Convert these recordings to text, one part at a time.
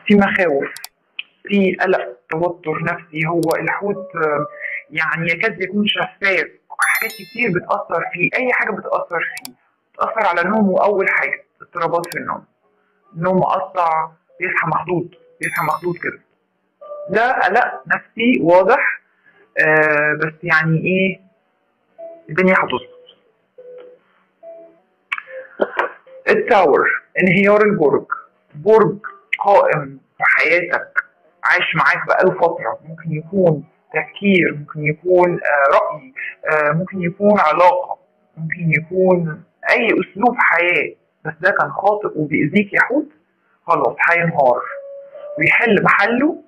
في مخاوف في قلق توتر نفسي هو الحوت آه، يعني يكاد يكون شفاف حاجات كتير بتأثر فيه أي حاجة بتأثر فيه بتأثر على نومه أول حاجة اضطرابات في النوم نوم مقطع يصحى مخضوض يصحى مخضوض كده ده قلق نفسي واضح آه بس يعني ايه الدنيا هتظبط التاور انهيار البرج برج قائم في حياتك عايش معاك بقاله فترة ممكن يكون تفكير ممكن يكون آه رأي آه ممكن يكون علاقة ممكن يكون أي أسلوب حياة بس ده كان خاطئ وبيأذيك يا حوت خلاص هينهار ويحل محله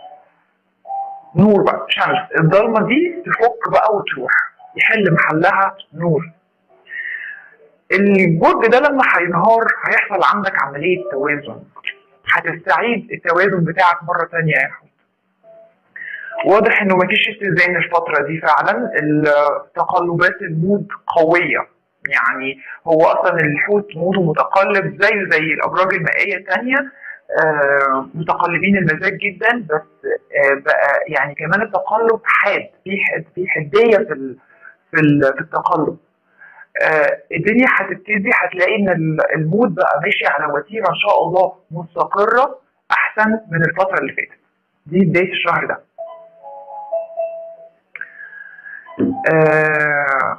نور بقى شمس الضلمة دي تفك بقى وتروح يحل محلها نور البرج ده لما هينهار هيحصل عندك عملية توازن هتستعيد التوازن بتاعك مرة تانية يا حوت واضح انه مفيش اتزان الفترة دي فعلا تقلبات المود قوية يعني هو اصلا الحوت موده متقلب زيه زي الابراج المائية التانية آه متقلبين المزاج جدا بس آه بقى يعني كمان التقلب حاد في حد في حدية في ال في, ال في التقلب آه الدنيا هتبتدي هتلاقي ان المود بقى ماشي على وتيره ان شاء الله مستقره احسن من الفتره اللي فاتت دي بدايه الشهر ده آه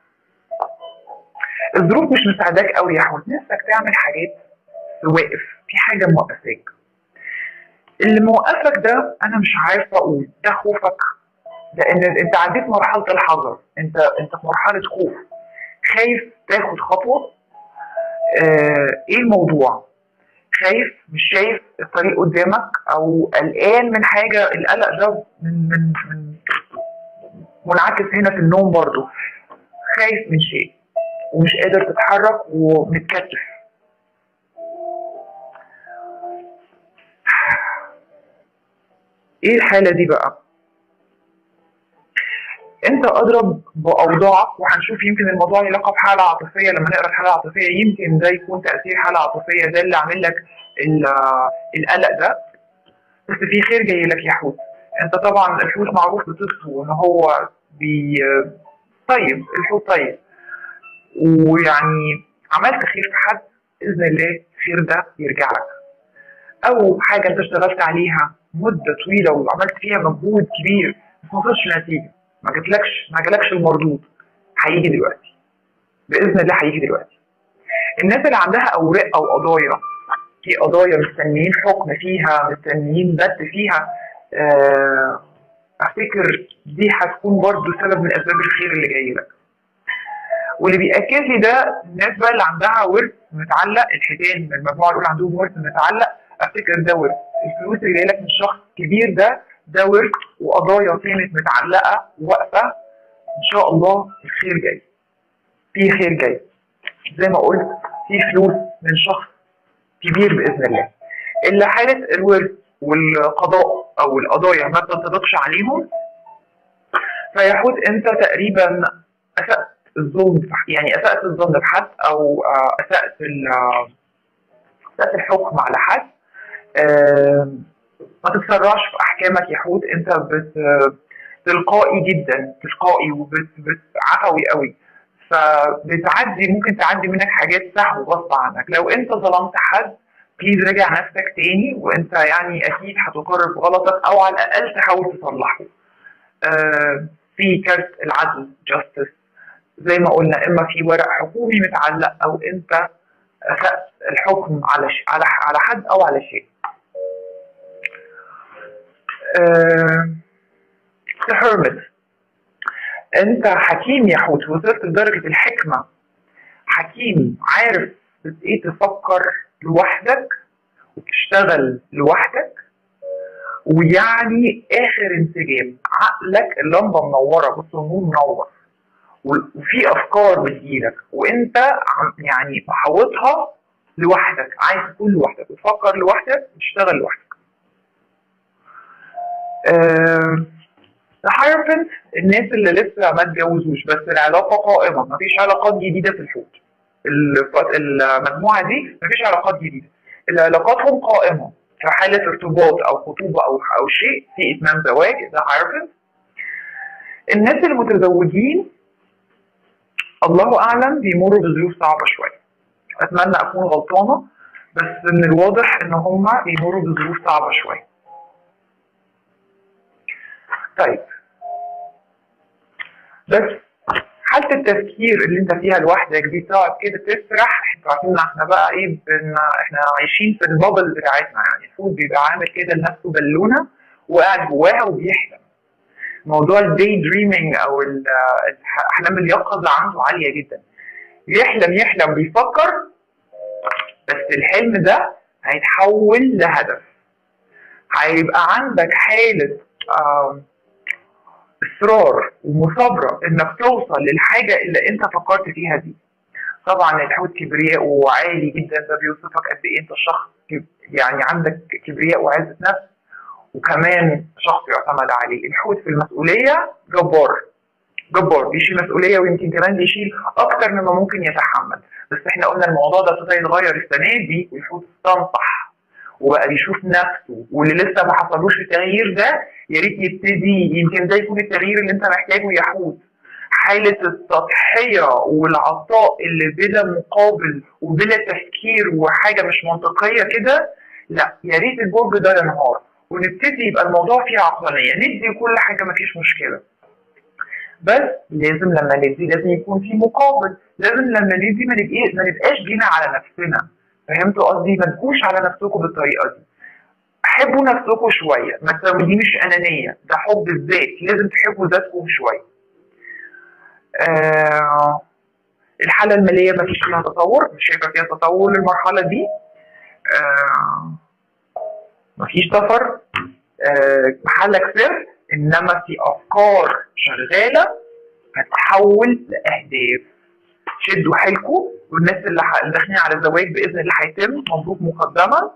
الظروف مش مساعداك قوي يا حوت نفسك تعمل حاجات واقف في حاجه موقفاك اللي موقفك ده انا مش عارفه اقول ده خوفك لان انت عديت مرحله الحذر انت انت في مرحله خوف خايف تاخد خطوه آه ايه الموضوع خايف مش شايف الطريق قدامك او قلقان من حاجه القلق ده من من من منعكس هنا في النوم برضو خايف من شيء ومش قادر تتحرك ومتكتف ايه الحاله دي بقى انت اضرب باوضاعك وهنشوف يمكن الموضوع له علاقه بحاله عاطفيه لما نقرا الحاله العاطفيه يمكن ده يكون تاثير حاله عاطفيه ده اللي عامل لك القلق ده بس في خير جاي لك يا حوت انت طبعا الحوت معروف بصفته ان هو بي طيب الحوت طيب ويعني عملت خير في حد باذن الله الخير ده يرجع لك او حاجه انت اشتغلت عليها مده طويله وعملت فيها مجهود كبير بس ما وصلش نتيجه ما جاتلكش ما جالكش المردود هيجي دلوقتي باذن الله هيجي دلوقتي الناس اللي عندها اوراق او قضايا في قضايا مستنيين حكم فيها مستنيين بت فيها آه افتكر دي هتكون برضو سبب من اسباب الخير اللي جاي لك واللي بيأكد لي ده الناس بقى اللي عندها ورث متعلق الحيتان من المجموعه الاولى عندهم ورث متعلق افتكر ده ورث الفلوس اللي جاي لك من شخص كبير ده ده ورث وقضايا كانت متعلقه واقفه ان شاء الله الخير جاي في خير جاي زي ما قلت في فلوس من شخص كبير باذن الله اللي حاله الورث والقضاء او القضايا ما تنطبقش عليهم فيحوت انت تقريبا اسأت الظلم يعني اسأت الظن بحد او اسأت اسأت الحكم على حد ما تتسرعش في احكامك يا حوت انت بت تلقائي جدا تلقائي وبت عفوي قوي فبتعدي ممكن تعدي منك حاجات سهو غصب عنك لو انت ظلمت حد بليز راجع نفسك تاني وانت يعني اكيد هتقرر بغلطك او على الاقل تحاول تصلحه آه في كارت العدل جاستس زي ما قلنا اما في ورق حكومي متعلق او انت اسأت الحكم على ش... على على حد او على شيء هيرمت انت حكيم يا حوت وصلت لدرجة الحكمة حكيم عارف ايه تفكر لوحدك وتشتغل لوحدك ويعني اخر انسجام عقلك اللمبة منورة بص النور منور وفي افكار بتجيلك وانت يعني محوطها لوحدك عايز تكون لوحدك وتفكر لوحدك وتشتغل لوحدك الهايرفنت uh, الناس اللي لسه ما اتجوزوش بس العلاقه قائمه مفيش علاقات جديده في الحوت المجموعه دي مفيش علاقات جديده العلاقاتهم قائمه في حالة ارتباط أو خطوبة أو أو شيء في إتمام زواج ده هايرفنت الناس المتزوجين الله أعلم بيمروا بظروف صعبة شوية أتمنى أكون غلطانة بس من الواضح إن هما بيمروا بظروف صعبة شوية طيب بس حالة التفكير اللي انت فيها لوحدك دي تقعد كده تسرح انتوا عارفين احنا بقى ايه بن احنا عايشين في البابل بتاعتنا يعني الفود بيبقى عامل كده لنفسه بالونه وقاعد جواها وبيحلم موضوع الدي دريمينج او احلام اليقظه عنده عاليه جدا يحلم يحلم بيفكر بس الحلم ده هيتحول لهدف هيبقى عندك حاله آه اصرار ومثابره انك توصل للحاجه اللي انت فكرت فيها دي طبعا الحوت كبرياء عالي جدا ده بيوصفك قد ايه انت شخص يعني عندك كبرياء وعزه نفس وكمان شخص يعتمد عليه الحوت في المسؤوليه جبار جبار بيشيل مسؤوليه ويمكن كمان بيشيل اكتر مما ممكن يتحمل بس احنا قلنا الموضوع ده ابتدى يتغير السنه دي والحوت استنصح وبقى بيشوف نفسه واللي لسه ما حصلوش التغيير ده يا ريت يبتدي يمكن ده يكون التغيير اللي انت محتاجه يا حوت حالة التضحية والعطاء اللي بلا مقابل وبلا تفكير وحاجة مش منطقية كده لا يا ريت البرج ده ينهار ونبتدي يبقى الموضوع فيه عقلانية ندي كل حاجة مفيش مشكلة بس لازم لما ندي لازم يكون في مقابل لازم لما ندي ما نبقاش ما نبقاش جينا على نفسنا فهمتوا قصدي ما تكونش على نفسكم بالطريقه دي حبوا نفسكم شويه ما دي مش انانيه ده حب الذات لازم تحبوا ذاتكم شويه آه الحاله الماليه ما فيش فيها تطور مش شايفه فيها تطور للمرحله دي آه ما فيش سفر آه محلك سر انما في افكار شغاله هتتحول لاهداف شدوا حيلكم والناس اللي داخلين على الزواج باذن الله هيتم مبروك مقدما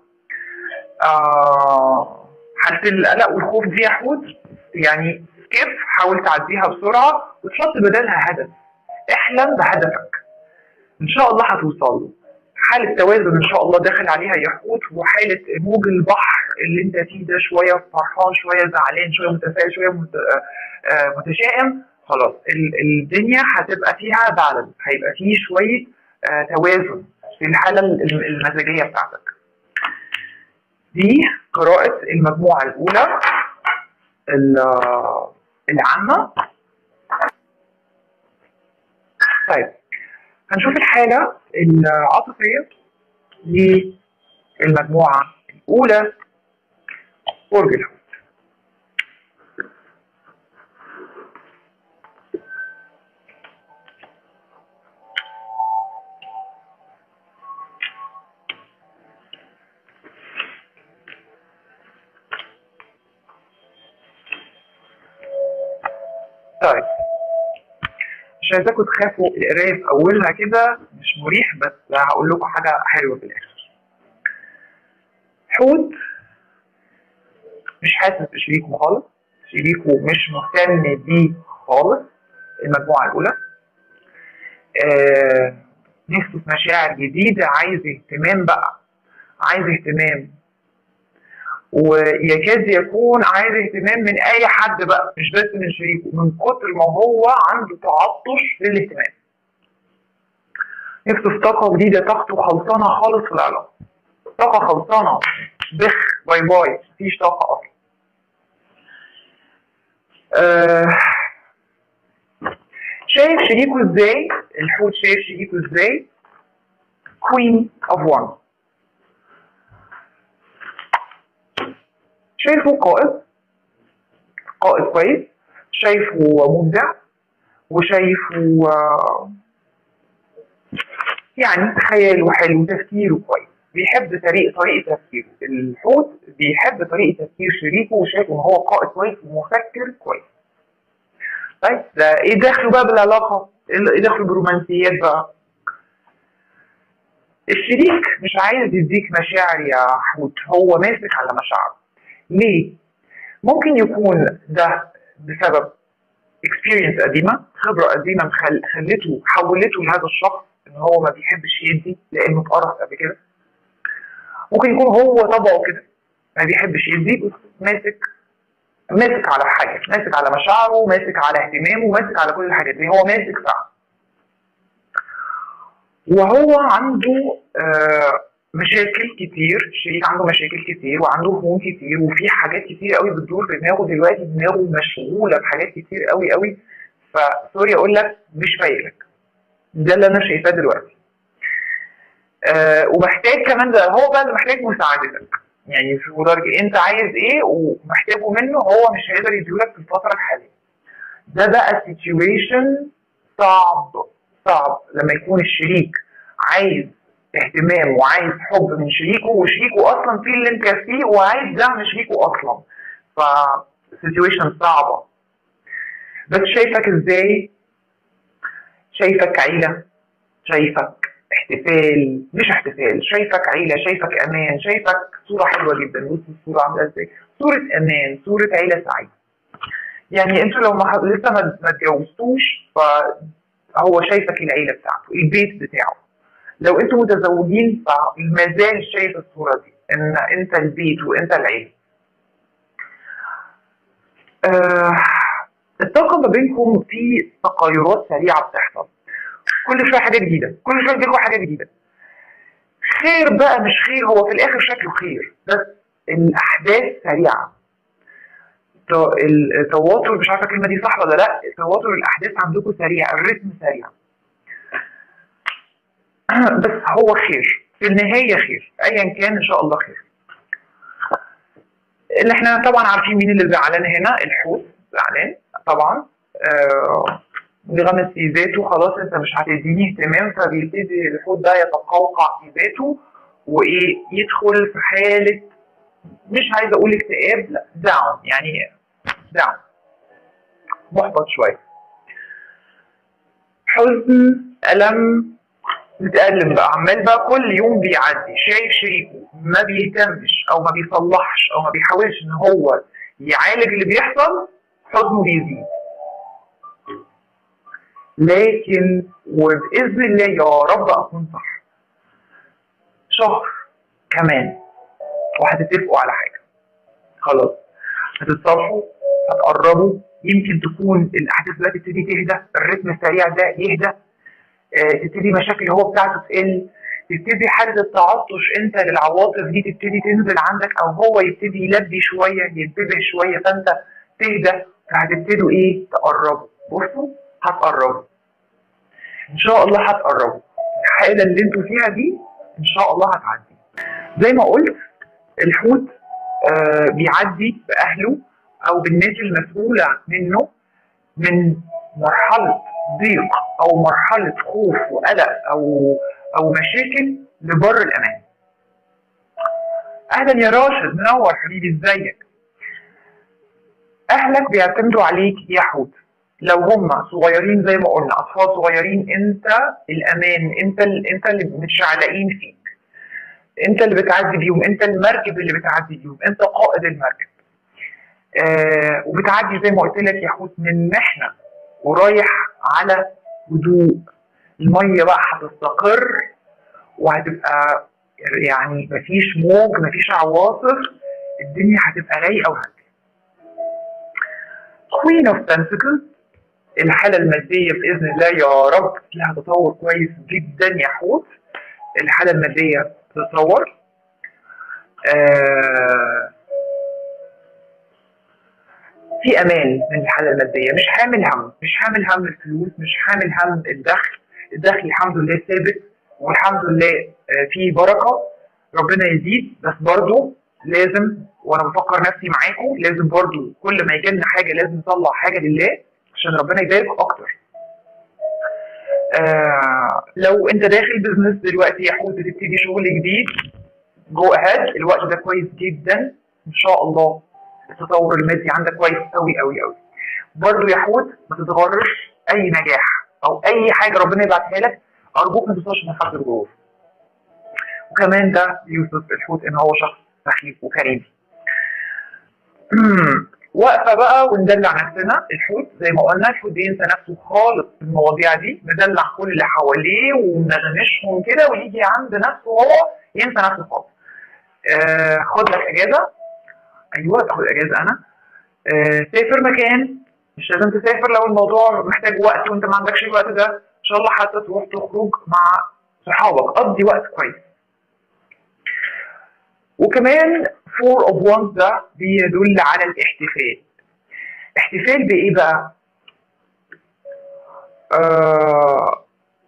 آه حاله القلق والخوف دي يا حوت يعني كيف حاول تعديها بسرعه وتحط بدلها هدف احلم بهدفك ان شاء الله هتوصل له حالة توازن ان شاء الله داخل عليها يا حوت وحالة موج البحر اللي انت فيه ده شوية فرحان شوية زعلان شوية متفائل شوية متشائم خلاص الدنيا هتبقى فيها بالانس هيبقى فيه شويه آه توازن في الحاله المزاجيه بتاعتك دي قراءه المجموعه الاولى العامه طيب هنشوف الحاله العاطفيه للمجموعه الاولى برج الحوت طيب مش عايزاكم تخافوا القرايه في اولها كده مش مريح بس هقول لكم حاجه حلوه في الاخر حوت مش حاسس بشريكه خالص شريكه مش مهتم بيه خالص المجموعه الاولى آه نفسه في مشاعر جديده عايز اهتمام بقى عايز اهتمام ويكاد يكون عايز اهتمام من اي حد بقى مش بس من شريكه من كتر ما هو عنده تعطش للاهتمام نفسه في طاقه جديده طاقته خلصانه خالص في العلاقه طاقه خلصانه بخ باي باي مفيش طاقه اصلا آه شايف شريكه ازاي الحوت شايف شريكه ازاي كوين اوف وان شايفه قائد قائد كويس شايفه مبدع وشايفه يعني خياله حلو تفكيره كويس بيحب طريقة طريقة تفكيره الحوت بيحب طريقة تفكير شريكه وشايف ان هو قائد كويس ومفكر كويس طيب ده ايه دخله بقى بالعلاقة؟ ايه دخله بالرومانسيات بقى؟ الشريك مش عايز يديك مشاعر يا حوت هو ماسك على مشاعره ليه؟ ممكن يكون ده بسبب اكسبيرينس قديمه خبره قديمه خل... خلته حولته لهذا الشخص ان هو ما بيحبش يدي لانه اتقرص قبل كده ممكن يكون هو طبعه كده ما بيحبش يدي ماسك ماسك على حاجه ماسك على مشاعره ماسك على اهتمامه ماسك على كل الحاجات دي هو ماسك فعلا وهو عنده آه مشاكل كتير الشريك عنده مشاكل كتير وعنده هموم كتير وفي حاجات كتير قوي بتدور في دماغه دلوقتي دماغه مشغوله بحاجات كتير قوي قوي فسوري اقول لك مش فايقلك ده اللي انا شايفاه دلوقتي آه ومحتاج كمان ده هو بقى اللي محتاج مساعدتك يعني في درجة انت عايز ايه ومحتاجه منه هو مش هيقدر يديهولك في الفترة الحالية ده بقى سيتويشن صعب صعب لما يكون الشريك عايز اهتمام وعايز حب من شريكه وشريكه اصلا فيه اللي انت فيه وعايز دعم شريكه اصلا ف سيتويشن صعبة بس شايفك ازاي شايفك عيلة شايفك احتفال مش احتفال شايفك عيله شايفك امان شايفك صوره حلوه جدا بص الصوره عامله ازاي صوره امان صوره عيله سعيده يعني انتوا لو ما لسه ما اتجوزتوش فهو شايفك العيله بتاعته البيت بتاعه لو انتوا متزوجين فما زال شايف الصوره دي ان انت البيت وانت العيله آه الطاقه ما بينكم في تغيرات سريعه بتحصل كل شويه حاجه جديده كل شويه بيجيلكوا حاجه جديده خير بقى مش خير هو في الاخر شكله خير بس الاحداث سريعه التواتر مش عارفه الكلمه دي صح ولا لا تواتر الاحداث عندكم سريع الريتم سريع بس هو خير في النهايه خير ايا كان ان شاء الله خير اللي احنا طبعا عارفين مين اللي زعلان هنا الحوت زعلان طبعا آه بيغمس في ذاته خلاص انت مش هتديني اهتمام فبيبتدي الحوت ده يتقوقع في ذاته وايه يدخل في حاله مش عايزه اقول اكتئاب لا داون يعني داون محبط شويه حزن الم متألم بقى عمال بقى كل يوم بيعدي شايف شريكه ما بيهتمش او ما بيصلحش او ما بيحاولش ان هو يعالج اللي بيحصل حزنه بيزيد لكن وباذن الله يا رب اكون صح شهر كمان وهتتفقوا على حاجه خلاص هتتصالحوا هتقربوا يمكن تكون الاحداث بقى تبتدي تهدى الريتم السريع ده يهدى آه تبتدي مشاكل هو بتاعته تقل تبتدي حاله التعطش انت للعواطف دي تبتدي تنزل عندك او هو يبتدي يلبي شويه ينتبه شويه فانت تهدى فهتبتدوا ايه تقربوا بصوا هتقربوا ان شاء الله هتقربوا الحاله اللي انتوا فيها دي ان شاء الله هتعدي زي ما قلت الحوت آه بيعدي باهله او بالناس المسؤوله منه من مرحله ضيق او مرحله خوف وقلق او او مشاكل لبر الامان اهلا يا راشد منور حبيبي ازيك اهلك بيعتمدوا عليك يا حوت لو هم صغيرين زي ما قلنا اطفال صغيرين انت الامان انت ال... انت اللي متشعلقين فيك انت اللي بتعدي بيهم انت المركب اللي بتعدي بيهم انت قائد المركب آه وبتعدي زي ما قلت لك يا حوت من محنه ورايح على هدوء الميه بقى هتستقر وهتبقى يعني مفيش موج مفيش عواصف الدنيا هتبقى رايقه وهاديه Queen of Pentacles الحالة المادية بإذن الله يا رب فيها تطور كويس جدا يا حوت الحالة المادية تتطور آه في أمان من الحالة المادية مش حامل هم مش حامل هم الفلوس مش حامل هم الدخل الدخل الحمد لله ثابت والحمد لله آه فيه بركة ربنا يزيد بس برضه لازم وانا بفكر نفسي معاكم لازم برضه كل ما يجي لنا حاجه لازم نطلع حاجه لله عشان ربنا يبارك اكتر. آه لو انت داخل بزنس دلوقتي يا حوت بتبتدي شغل جديد جو اهيد الوقت ده كويس جدا ان شاء الله التطور المادي عندك كويس قوي قوي قوي. برضه يا حوت ما تتغرش اي نجاح او اي حاجه ربنا يبعتها لك ارجوك ما توصلش لمرحله الغرور. وكمان ده يوسف الحوت ان هو شخص سخيف وكريم. واقفه بقى وندلع نفسنا الحوت زي ما قلنا الحوت بينسى نفسه خالص في المواضيع دي مدلع كل اللي حواليه ومنغمشهم كده ويجي عند نفسه هو ينسى نفسه خالص. آه خد لك اجازه ايوه تاخد اجازه انا آه سافر مكان مش لازم تسافر لو الموضوع محتاج وقت وانت ما عندكش الوقت ده ان شاء الله حتى تروح تخرج مع صحابك قضي وقت كويس وكمان فور اوف وانز ده بيدل على الاحتفال احتفال بايه بقى آه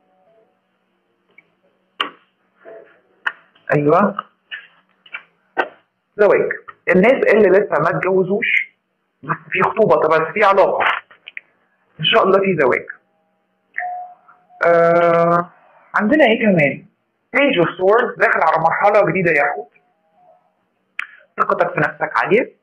ايوه زواج الناس اللي لسه ما اتجوزوش بس في خطوبه طبعا بس في علاقه ان شاء الله في زواج آه عندنا ايه كمان بيج اوف سورد داخل على مرحله جديده يا حوت ثقتك في نفسك عاليه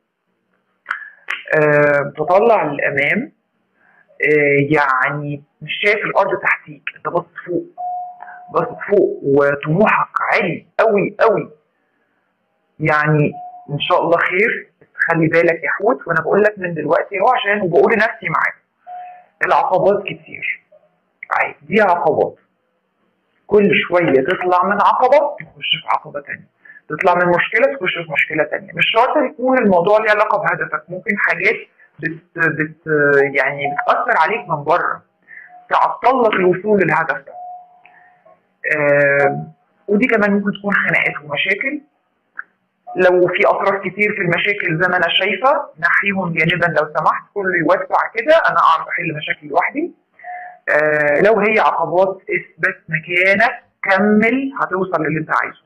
آه تطلع للامام آه يعني مش شايف الارض تحتيك انت باصص فوق باصص فوق وطموحك عالي قوي قوي يعني ان شاء الله خير بس خلي بالك يا حوت وانا بقول لك من دلوقتي اهو عشان وبقول لنفسي معاك العقبات كتير عادي دي عقبات كل شويه تطلع من عقبه تخش في عقبه تانية تطلع من مشكله تخش في مشكله تانية مش شرط يكون الموضوع ليه علاقه بهدفك ممكن حاجات بت, بت يعني بتاثر عليك من بره تعطل لك الوصول للهدف ده آه ودي كمان ممكن تكون خناقات ومشاكل لو في اطراف كتير في المشاكل زي ما انا شايفه نحيهم جانبا لو سمحت كله يوسع كده انا اعرف احل مشاكلي لوحدي آه لو هي عقبات اثبت مكانك كمل هتوصل للي انت عايزه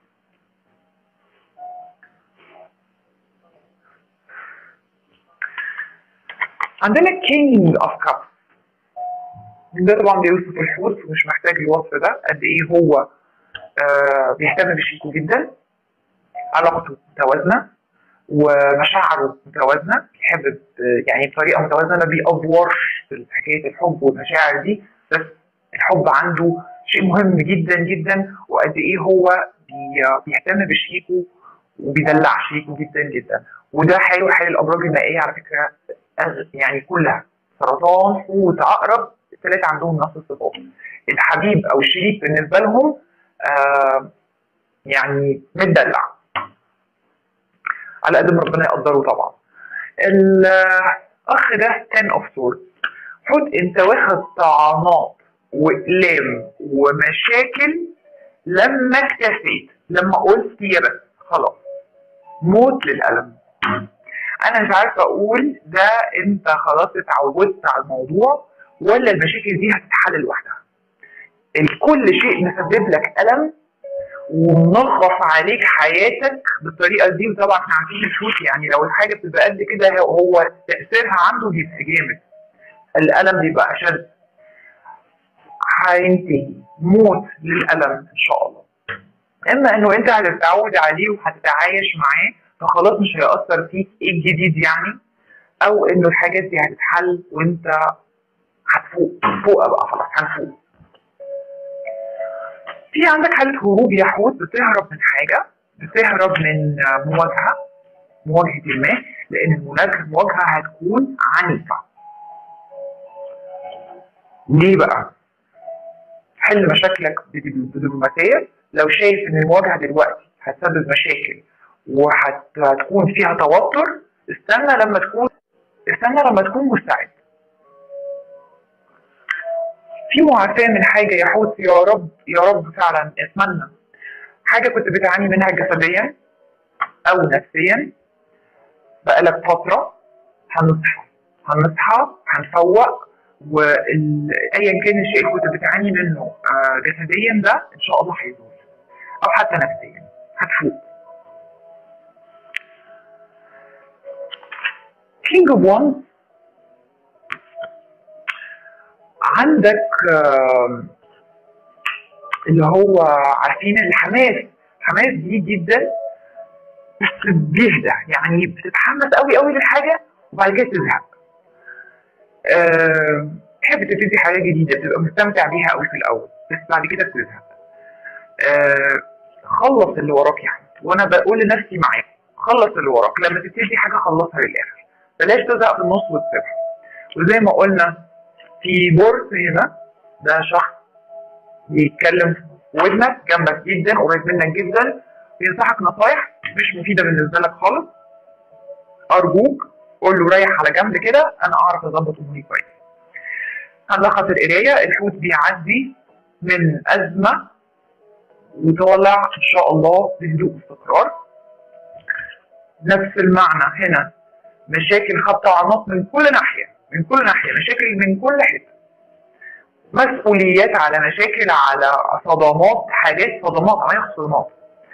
عندنا كينج اوف كاب ده طبعا بيوصف الحوت ومش محتاج الوصف ده قد ايه هو آه بيهتم بشيكو جدا علاقته متوازنه ومشاعره متوازنه بيحب يعني بطريقه متوازنه ما بيأفورش في حكايه الحب والمشاعر دي بس الحب عنده شيء مهم جدا جدا وقد ايه هو بيهتم بشيكو وبيدلع شيكو جدا جدا وده حاله حال الابراج المائيه على فكره يعني كلها سرطان حوت عقرب الثلاثه عندهم نفس الصفات الحبيب او الشريك بالنسبه لهم آه يعني متدلع على قد ما ربنا يقدره طبعا الاخ ده 10 اوف سورد حوت انت واخد طعنات واقلام ومشاكل لما اكتفيت لما قلت يا بس خلاص موت للالم انا مش عارفه اقول ده انت خلاص اتعودت على الموضوع ولا المشاكل دي هتتحل لوحدها الكل شيء مسبب لك الم ومنغص عليك حياتك بالطريقه دي وطبعا احنا عارفين الشوت يعني لو الحاجه بتبقى قد كده هو تاثيرها عنده بيبقى جامد الالم بيبقى اشد هينتهي موت للالم ان شاء الله اما انه انت هتتعود عليه وهتتعايش معاه فخلاص مش هيأثر فيك ايه الجديد يعني او انه الحاجات دي هتتحل وانت هتفوق فوق بقى خلاص هنفوق في عندك حالة هروب يا حوت بتهرب من حاجة بتهرب من مواجهة مواجهة ما لأن المواجهة هتكون عنيفة ليه بقى؟ حل مشاكلك بدبلوماسية لو شايف إن المواجهة دلوقتي هتسبب مشاكل وهتكون فيها توتر استنى لما تكون استنى لما تكون مستعد في معافاة من حاجة يا حوت يا رب يا رب فعلا اتمنى حاجة كنت بتعاني منها جسديا أو نفسيا بقالك فترة هنصحى هنصحى هنفوق وايا كان الشيء اللي كنت بتعاني منه جسديا ده ان شاء الله هيزول او حتى نفسيا هتفوق كينج اوف وانز عندك اللي هو عارفين الحماس حماس دي جدا بس بيهدى يعني بتتحمس قوي قوي للحاجه وبعد كده تزهق أه تحب تبتدي حاجه جديده بتبقى مستمتع بيها قوي في الاول بس بعد كده بتزهق أه خلص اللي وراك يا حبيبي وانا بقول لنفسي معاك خلص اللي وراك لما تبتدي حاجه خلصها للاخر بلاش تزهق في النص وتسيبها وزي ما قلنا في بورس هنا ده شخص بيتكلم في ودنك جنبك جدا قريب منك جدا بينصحك نصايح مش مفيده بالنسبه لك خالص ارجوك قول له ريح على جنب كده انا اعرف اظبط اموري كويس هنلخص القرايه الحوت بيعدي من ازمه وطالع ان شاء الله بهدوء واستقرار نفس المعنى هنا مشاكل خبط عناق من كل ناحيه من كل ناحيه مشاكل من كل حته مسؤوليات على مشاكل على صدمات حاجات صدمات عمليه صدمات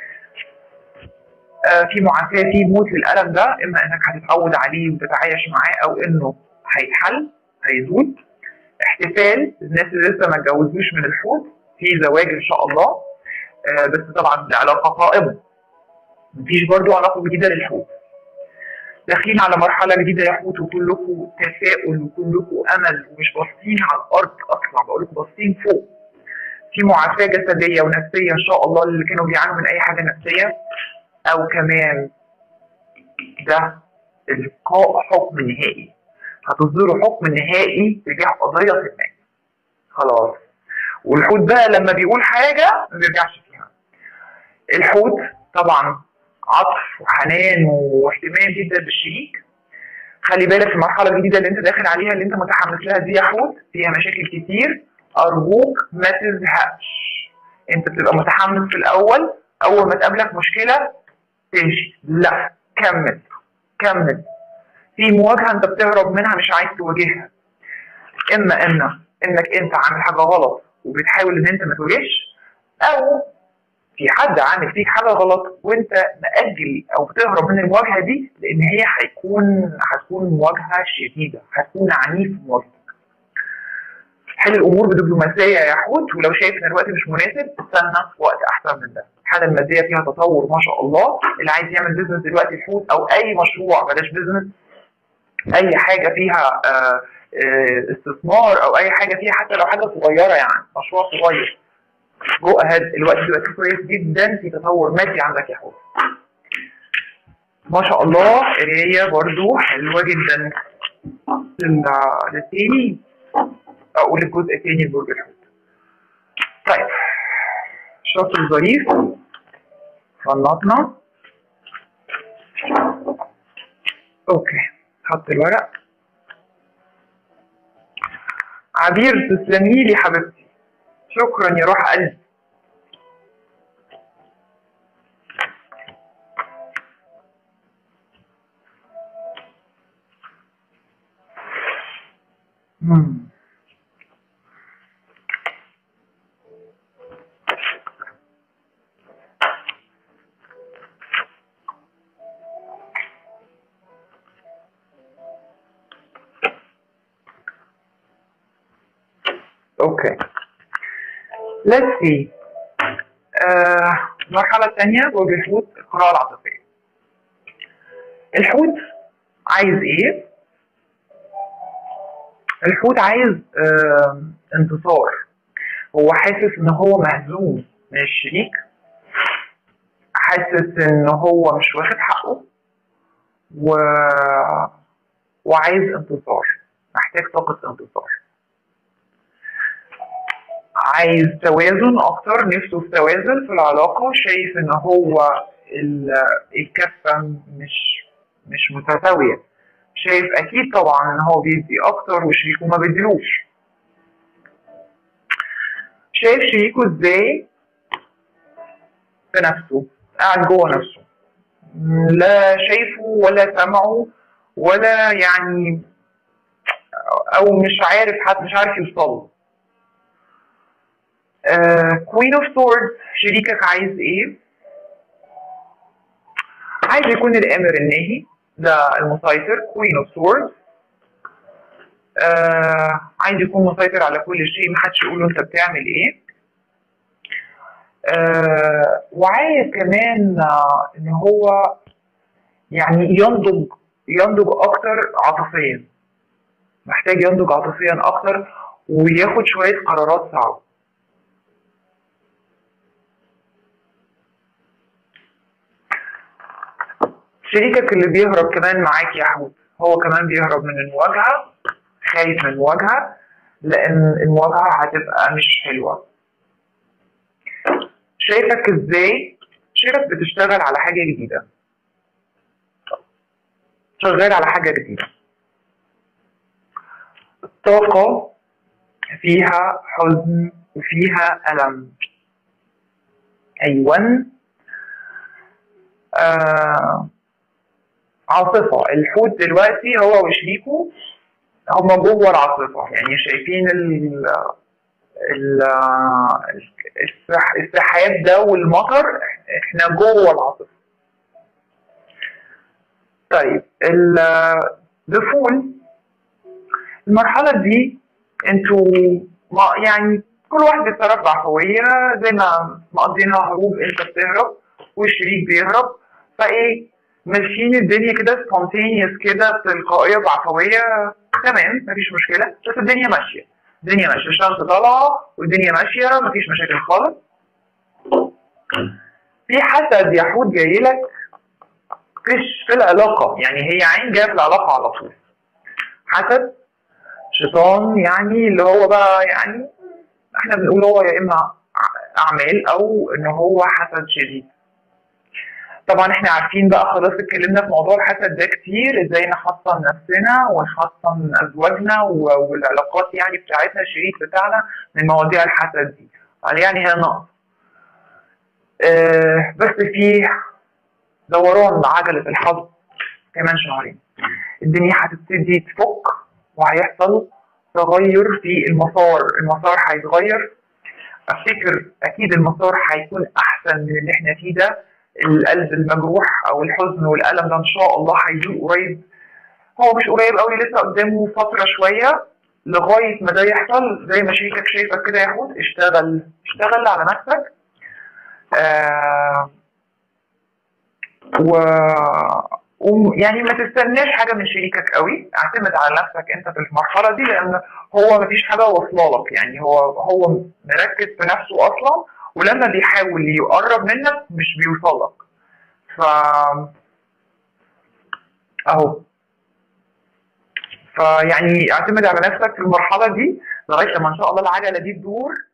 آه في معافاه في موت للالم ده اما انك هتتعود عليه وتتعايش معاه او انه هيتحل هيزول احتفال الناس اللي لسه ما اتجوزوش من الحوت في زواج ان شاء الله آه بس طبعا العلاقه قائمه مفيش برضو علاقه جديده للحوت داخلين على مرحله جديده يا حوت وكلكم تفاؤل وكلكم امل ومش باصين على الارض اصلا بقول لكم باصين فوق في معافاه جسديه ونفسيه ان شاء الله اللي كانوا بيعانوا من اي حاجه نفسيه او كمان ده القاء حكم نهائي هتصدروا حكم نهائي تجاه قضيه ما خلاص والحوت بقى لما بيقول حاجه ما بيرجعش فيها الحوت طبعا عطف وحنان واهتمام جدا بالشريك خلي بالك في المرحله الجديده اللي انت داخل عليها اللي انت متحمس لها دي يا حوت فيها مشاكل كتير ارجوك ما تزهقش انت بتبقى متحمس في الاول اول ما تقابلك مشكله تمشي لا كمل كمل في مواجهه انت بتهرب منها مش عايز تواجهها اما ان انك انت عامل حاجه غلط وبتحاول ان انت ما تواجهش او في حد عامل فيك حاجه غلط وانت مأجل او بتهرب من المواجهه دي لان هي هيكون هتكون مواجهه شديده هتكون عنيف في مواجهتك حل الامور بدبلوماسيه يا حوت ولو شايف ان الوقت مش مناسب استنى وقت احسن من ده الحاله الماديه فيها تطور ما شاء الله اللي عايز يعمل بيزنس دلوقتي الحوت او اي مشروع بلاش بيزنس اي حاجه فيها آه استثمار او اي حاجه فيها حتى لو حاجه صغيره يعني مشروع صغير جو اهيد الوقت دلوقتي كويس جدا في تطور مادي عندك يا حوت ما شاء الله قرايه برضو حلوه جدا للتاني اقول الجزء التاني لبرج الحوت طيب شاطر ظريف فنطنا اوكي حط الورق عبير تسلمي لي حبيبتي شكرا يا روح قلبي مم. اوكي let's see آه المرحلة الثانية برج الحوت القراءة العاطفية الحوت عايز ايه؟ الحوت عايز آه انتصار هو حاسس ان هو مهزوم من الشريك حاسس ان هو مش واخد حقه و... وعايز انتصار محتاج طاقة انتصار عايز توازن اكتر نفسه في توازن في العلاقه شايف ان هو الكفه مش مش متساويه شايف اكيد طبعا ان هو بيدي اكتر وشريكه ما بيديلوش شايف شريكه ازاي في نفسه قاعد جوه نفسه لا شايفه ولا سمعه ولا يعني او مش عارف حد مش عارف يوصله كوين اوف سورد شريكك عايز ايه؟ عايز يكون الامر الناهي ده المسيطر كوين اوف سورد عايز يكون مسيطر على كل شيء محدش يقول له انت بتعمل ايه آه وعايز كمان آه ان هو يعني ينضج ينضج اكتر عاطفيا محتاج ينضج عاطفيا اكتر وياخد شويه قرارات صعبه شريكك اللي بيهرب كمان معاك يا حوت هو كمان بيهرب من المواجهة خايف من المواجهة لأن المواجهة هتبقى مش حلوة شايفك ازاي شايفك بتشتغل على حاجة جديدة شغال على حاجة جديدة الطاقة فيها حزن وفيها ألم أيوة آه عاصفة الحوت دلوقتي هو وشريكه هما جوه العاصفة يعني شايفين ال ال السح- السحاب ده والمطر احنا جوه العاصفة طيب الدخول المرحلة دي انتوا ما يعني كل واحد بيتصرف بعفوية زي ما مقضينها هروب انت بتهرب والشريك بيهرب فايه ماشيين الدنيا كده سبونتينيوس كده تلقائية بعفوية تمام مفيش مشكلة بس الدنيا ماشية الدنيا ماشية الشمس طالعة والدنيا ماشية مفيش مشاكل خالص في حسد يحود جاي لك فيش في العلاقة يعني هي عين جاية في العلاقة على طول حسد شيطان يعني اللي هو بقى يعني احنا بنقول هو يا اما اعمال او ان هو حسد شديد طبعا احنا عارفين بقى خلاص اتكلمنا في موضوع الحسد ده كتير ازاي نحصن نفسنا ونحصن ازواجنا و- والعلاقات يعني بتاعتنا الشريك بتاعنا من مواضيع الحسد دي يعني هي نقص اه بس في دوران عجلة الحظ كمان شهرين الدنيا هتبتدي تفك وهيحصل تغير في المسار المسار هيتغير افتكر اكيد المسار هيكون احسن من اللي احنا فيه ده القلب المجروح او الحزن والالم ده ان شاء الله هيزول قريب هو مش قريب قوي لسه قدامه فتره شويه لغايه ما ده يحصل زي ما شريكك شايفك كده يا حوت اشتغل اشتغل على نفسك آه و وم- يعني ما تستناش حاجه من شريكك قوي اعتمد على نفسك انت في المرحله دي لان هو ما فيش حاجه واصله لك يعني هو هو مركز في نفسه اصلا ولما بيحاول يقرب منك مش بيوصل لك ف اهو فيعني اعتمد على نفسك في المرحله دي لغايه لما ان شاء الله العجله دي تدور